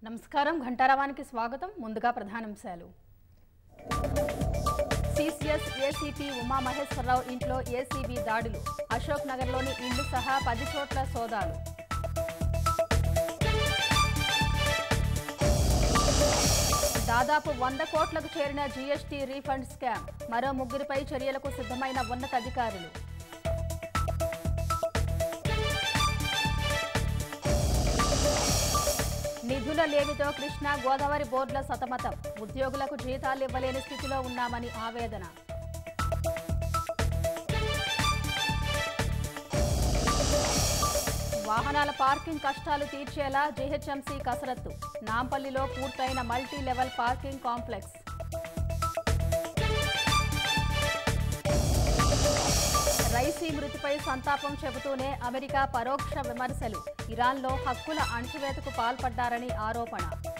నమస్కారం ఘంటారావానికి స్వాగతం ముందుగా ప్రధానాంశాలు సిసిఎస్ ఏసీపీ ఉమామహేశ్వరరావు ఇంట్లో ఏసీబీ దాడులు అశోక్ నగర్లోని ఇళ్లు సహా పది చోట్ల సోదాలు దాదాపు వంద కోట్లకు చేరిన జీఎస్టీ రీఫండ్ స్కామ్ మరో ముగ్గురిపై చర్యలకు సిద్ధమైన ఉన్నతాధికారులు నిధుల లేమితో కృష్ణా గోదావరి బోర్డుల సతమతం ఉద్యోగులకు జీతాలు ఇవ్వలేని స్థితిలో ఉన్నామని ఆవేదన వాహనాల పార్కింగ్ కష్టాలు తీర్చేలా జీహెచ్ఎంసీ కసరత్తు నాంపల్లిలో పూర్తయిన multi level parking complex Raisi మృతిపై సంతాపం చెబుతూనే అమెరికా పరోక్ష విమర్శలు ఇరాన్లో హక్కుల అణచివేతకు పాల్పడ్డారని ఆరోపణ